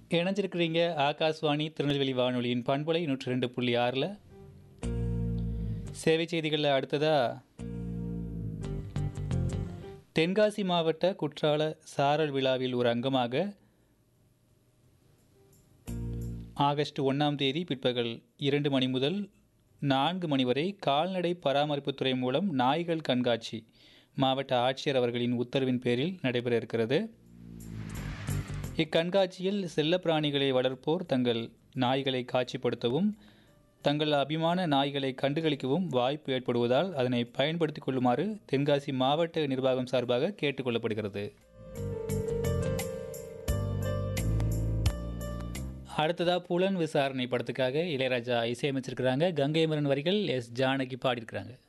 இணைஞ்சிருக்கிறீங்க ஆகாஷ்வாணி திருநெல்வேலி வானொலியின் பண்பலை நூற்றி ரெண்டு புள்ளி ஆறில் சேவை செய்திகளில் அடுத்ததாக தென்காசி மாவட்ட குற்றால சாரல் விழாவில் ஒரு அங்கமாக ஆகஸ்ட் ஒன்றாம் தேதி பிற்பகல் இரண்டு மணி முதல் நான்கு மணி வரை கால்நடை பராமரிப்புத்துறை மூலம் நாய்கள் கண்காட்சி மாவட்ட ஆட்சியர் அவர்களின் உத்தரவின் பேரில் நடைபெற இருக்கிறது இக்கண்காட்சியில் செல்லப்பிராணிகளை வளர்ப்போர் தங்கள் நாய்களை காட்சிப்படுத்தவும் தங்கள் அபிமான நாய்களை கண்டுகளிக்கவும் வாய்ப்பு ஏற்படுவதால் அதனை பயன்படுத்திக் கொள்ளுமாறு தென்காசி மாவட்ட நிர்வாகம் சார்பாக கேட்டுக்கொள்ளப்படுகிறது அடுத்ததாக புலன் விசாரணை படத்துக்காக இளையராஜா இசையமைச்சிருக்கிறாங்க கங்கை மரன் வரிகள் எஸ் ஜானகி பாடியிருக்கிறாங்க